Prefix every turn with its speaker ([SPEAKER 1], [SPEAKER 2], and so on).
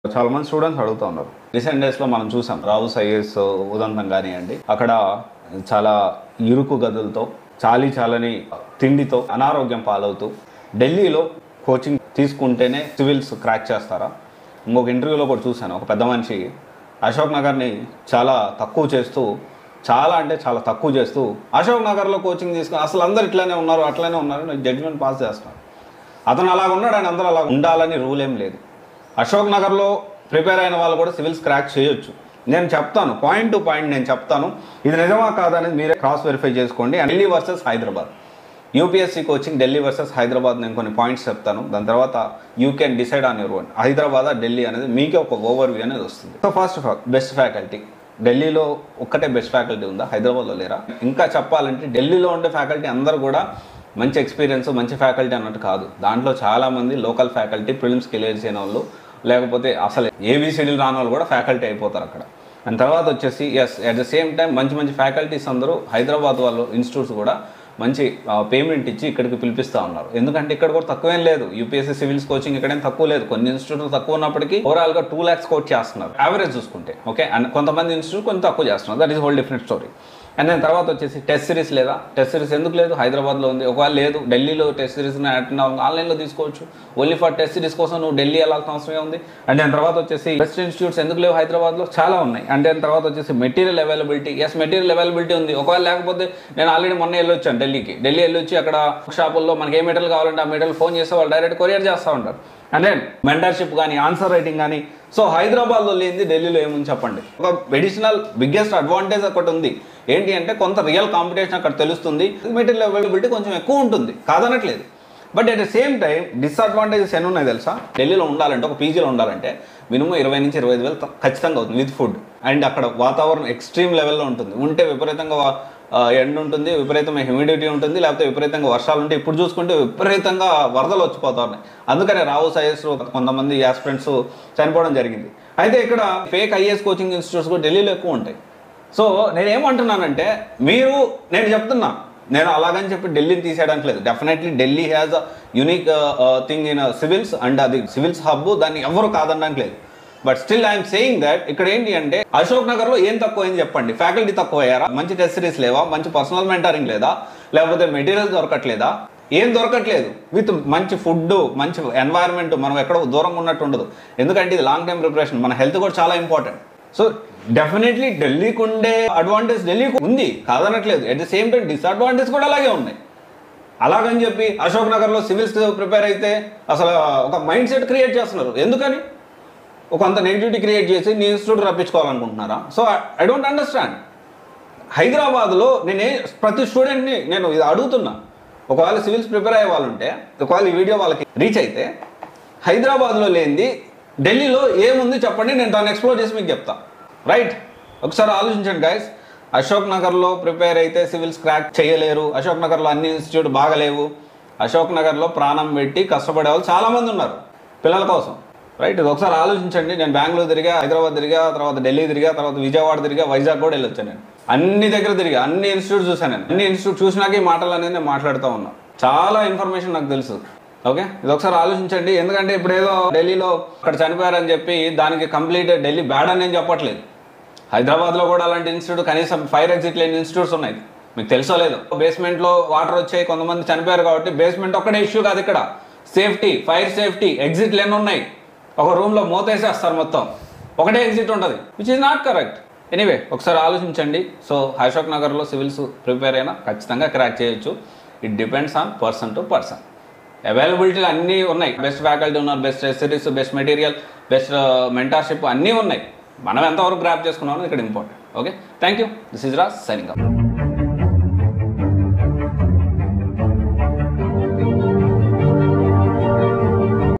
[SPEAKER 1] చాలా మంది స్టూడెంట్స్ అడుగుతూ ఉన్నారు రీసెంట్ డేస్లో మనం చూసాం రావు ఐఏఎస్ ఉదంతం కానివ్వండి అక్కడ చాలా ఇరుకు గదులతో చాలీ చాలని తిండితో అనారోగ్యం పాలవుతూ ఢిల్లీలో కోచింగ్ తీసుకుంటేనే సివిల్స్ క్రాక్ చేస్తారా ఇంకొక ఇంటర్వ్యూలో కూడా చూశాను ఒక పెద్ద మనిషి అశోక్ నగర్ని చాలా తక్కువ చేస్తూ చాలా అంటే చాలా తక్కువ చేస్తూ అశోక్ నగర్లో కోచింగ్ తీసుకుని అసలు అందరు ఇట్లానే ఉన్నారు అట్లానే ఉన్నారు జడ్జిమెంట్ పాస్ చేస్తున్నారు అతను అలాగ ఉన్నాడు ఆయన అందరూ అలా ఉండాలని రూల్ ఏం లేదు అశోక్ నగర్లో ప్రిపేర్ అయిన వాళ్ళు కూడా సివిల్స్ క్రాక్ చేయొచ్చు నేను చెప్తాను పాయింట్ టు పాయింట్ నేను చెప్తాను ఇది నిజమా కాదనేది మీరే క్రాస్ వెరిఫై చేసుకోండి Delhi versus Hyderabad UPSC coaching Delhi versus Hyderabad నేను కొన్ని పాయింట్స్ చెప్తాను దాని తర్వాత you can decide on your one Hyderabad Delhi అనేది మీకే ఒక ఓవర్ వ్యూ అనేది వస్తుంది so first of all best faculty ఢిల్లీలో ఒక్కటే బెస్ట్ ఫ్యాకల్టీ ఉందా హైదరాబాద్లో లేరా ఇంకా చెప్పాలంటే ఢిల్లీలో ఉండే ఫ్యాకల్టీ అందరూ కూడా మంచి ఎక్స్పీరియన్స్ మంచి ఫ్యాకల్టీ అన్నట్టు కాదు దాంట్లో చాలామంది లోకల్ ఫ్యాకల్టీ ప్రిలిమ్స్కి వెళ్ళేసి అయిన వాళ్ళు లేకపోతే అసలు ఏబీసీడీలు రాని వాళ్ళు కూడా ఫ్యాకల్టీ అయిపోతారు అక్కడ అండ్ తర్వాత వచ్చేసి yes at the same time మంచి మంచి ఫ్యాకల్టీస్ అందరూ హైదరాబాద్ వాళ్ళు ఇన్స్టిట్యూట్స్ కూడా మంచి పేమెంట్ ఇచ్చి ఇక్కడికి పిలిపిస్తూ ఉన్నారు ఎందుకంటే ఇక్కడ కూడా తక్కువేం లేదు యూపీఎస్సీ సివిల్స్ కోచింగ్ ఇక్కడేం తక్కువ లేదు కొన్ని ఇన్స్టిట్యూట్లు తక్కువ ఉన్నప్పటికీ ఓవరాల్ గా టూ ల్యాక్స్ కోట్ చేస్తున్నారు యావరేజ్ చూసుకుంటే ఓకే అండ్ కొంతమంది ఇన్స్టిట్యూట్ కొంచెం తక్కువ చేస్తున్నారు that is whole different story and దాని తర్వాత వచ్చేసి టెస్ట్ సిరీస్ లేదా టెస్ట్ సిరీస్ ఎందుకు లేదు హైదరాబాద్లో ఉంది ఒకవేళ లేదు ఢిల్లీలో టెస్ట్ సిరీస్ అటెండ్ అవ్వాలి ఆన్లైన్లో తీసుకోవచ్చు ఓన్లీ ఫర్ టెస్ట్ సిరీస్ కోసం నువ్వు ఢిల్లీ వెళ్ళాల్సిన అవసరమే ఉంది అండ్ దాని తర్వాత వచ్చేసి బెస్ట్ ఇన్స్టిట్యూట్స్ ఎందుకు లేవు హైదరాబాద్లో చాలా ఉన్నాయి అండ్ దాని తర్వాత వచ్చేసి material availability yes material availability ఉంది ఒకవేళ లేకపోతే నేను ఆల్రెడీ మొన్న వెళ్ళొచ్చాను ఢిల్లీకి ఢిల్లీ వెళ్ళొచ్చి అక్కడ షాపుల్లో మనకి ఏ మెటీరియల్ కావాలంటే ఆ మెటీరియల్ ఫోన్ చేస్తే వాళ్ళు డైరెక్ట్ కొరియర్ చేస్తూ ఉంటారు అండ్ దెన్ మెంటర్షిప్ కానీ ఆన్సర్ రైటింగ్ కానీ సో హైదరాబాద్లో లేనిది ఢిల్లీలో ఏముంది చెప్పండి ఒక అడిషనల్ బిగ్గెస్ట్ అడ్వాంటేజ్ ఒకటి ఉంది ఏంటి అంటే కొంత రియల్ కాంపిటీషన్ అక్కడ తెలుస్తుంది మెటీరియల్ అవైలబిలిటీ కొంచెం ఎక్కువ ఉంటుంది కాదనట్లేదు but at the same time disadvantages ఎన్ని ఉన్నాయి తెలుసా ఢిల్లీలో ఉండాలంటే ఒక పీజీలో ఉండాలంటే మినిమం ఇరవై నుంచి ఇరవై ఐదు వేలు త- ఖచ్చితంగా అవుతుంది విత్ ఫుడ్ అండ్ అక్కడ వాతావరణం ఎక్స్ట్రీమ్ లెవెల్లో ఉంటుంది ఉంటే విపరీతంగా వా- ఆ, ఎండ ఉంటుంది విపరీతమైన హ్యూమిడిటీ ఉంటుంది లేకపోతే విపరీతంగా వర్షాలు ఉంటాయి ఇప్పుడు చూసుకుంటే విపరీతంగా వరదలు వచ్చిపోతా ఉన్నాయి అందుకనే రావు సైఎస్ కొంతమంది యాస్పిరెంట్స్ చనిపోవడం జరిగింది అయితే ఇక్కడ ఫేక్ ఐఏఎస్ కోచింగ్ ఇన్స్టిట్యూట్స్ కూడా ఢిల్లీలో ఎక్కువ ఉంటాయి సో నేను ఏమంటున్నానంటే మీరు నేను చెప్తున్నా నేను అలాగని చెప్పి ఢిల్లీని తీసేయడానికి లేదు definitely Delhi has a unique thing in civils and అది సివిల్స్ హబ్ దాన్ని ఎవరు కాదనడానికి లేదు but still I'm saying that ఇక్కడ ఏంటి అంటే అశోక్ నగర్ లో ఏం తక్కువ అయింది చెప్పండి ఫ్యాకల్టీ తక్కువ అయ్యారా మంచి టెస్ట్ సిరీస్ లేవా మంచి పర్సనల్ మెంటరింగ్ లేదా లేకపోతే మెటీరియల్ దొరకట్లేదా ఏం దొరకట్లేదు విత్ మంచి ఫుడ్ మంచి ఎన్వైరన్మెంట్ మనం ఎక్కడో దూరంగా ఉన్నట్టు ఉండదు ఎందుకంటే ఇది లాంగ్ టైం ప్రిపరేషన్ మన హెల్త్ కూడా చాలా ఇంపార్టెంట్ సో డెఫినెట్లీ ఢిల్లీకి ఉండే అడ్వాంటేజ్ ఢిల్లీకి ఉంది కాదనట్లేదు at the same time disadvantage కూడా అలాగే ఉన్నాయి అలాగని చెప్పి అశోక్ నగర్లో సివిల్స్ ప్రిపేర్ అయితే అసలు ఒక మైండ్ సెట్ క్రియేట్ చేస్తున్నారు ఎందుకని ఒక అంత నెగిటివిటీ క్రియేట్ చేసి నీ ఇన్స్టిట్యూట్ రప్పించుకోవాలనుకుంటున్నారా సో ఐ డోంట్ అండర్స్టాండ్ హైదరాబాద్లో నేనే ప్రతి స్టూడెంట్ని నేను ఇది అడుగుతున్నా ఒకవేళ సివిల్స్ ప్రిపేర్ అయ్యే వాళ్ళు ఉంటే ఒకవేళ ఈ వీడియో వాళ్ళకి రీచ్ అయితే హైదరాబాద్లో లేనిది ఢిల్లీలో ఏముంది చెప్పండి నేను దాన్ని ఎక్స్ప్లోర్ చేసి మీకు చెప్తా రైట్ ఒకసారి ఆలోచించండి గైస్ అశోక్ నగర్లో ప్రిపేర్ అయితే సివిల్స్ క్రాక్ చేయలేరు అశోక్ నగర్లో అన్ని ఇన్స్టిట్యూట్ బాగలేవు అశోక్ నగర్లో ప్రాణం పెట్టి కష్టపడే వాళ్ళు చాలామంది ఉన్నారు పిల్లల కోసం రైట్ ఇది ఒకసారి ఆలోచించండి నేను బెంగళూరు తిరిగా హైదరాబాద్ తిరిగా తర్వాత ఢిల్లీ తిరిగా తర్వాత విజయవాడ తిరిగా వైజాగ్ కూడా వెళ్ళొచ్చాను నేను అన్ని దగ్గర తిరిగా అన్ని ఇన్స్టిట్యూట్ చూశాను నేను అన్ని ఇన్స్టిట్యూట్ చూసినాక ఈ మాటలు అనేది నేను మాట్లాడుతూ ఉన్నా చాలా ఇన్ఫర్మేషన్ నాకు తెలుసు ఓకే ఇది ఒకసారి ఆలోచించండి ఎందుకంటే ఇప్పుడు ఏదో ఢిల్లీలో అక్కడ చనిపోయారని చెప్పి దానికి కంప్లీట్ ఢిల్లీ బ్యాడ్ అని నేను చెప్పట్లేదు హైదరాబాద్లో కూడా అలాంటి ఇన్స్టిట్యూట్ కనీసం ఫైర్ ఎగ్జిట్ లేని ఇన్స్టిట్యూట్స్ ఉన్నాయి మీకు తెలుసో లేదు బేస్మెంట్లో వాటర్ వచ్చాయి కొంతమంది చనిపోయారు కాబట్టి బేస్మెంట్ ఒక్కటే ఇష్యూ కాదు ఇక్కడ సేఫ్టీ ఫైర్ సేఫ్టీ ఎగ్జిట్ లేని ఉన్నాయి ఒక రూమ్లో మూతేసేస్తారు మొత్తం ఒకటే ఎగ్జిట్ ఉంటుంది which is not correct anyway ఒకసారి ఆలోచించండి సో అశోక్ నగర్లో సివిల్స్ ప్రిపేర్ అయినా ఖచ్చితంగా క్రాక్ చేయొచ్చు it depends on person to person availability అన్నీ ఉన్నాయి బెస్ట్ ఫ్యాకల్టీ ఉన్నారు best series best material best mentorship అన్నీ ఉన్నాయి మనం ఎంతవరకు గ్రాప్ చేసుకున్నామో ఇక్కడ important okay thank you this is Raj signing up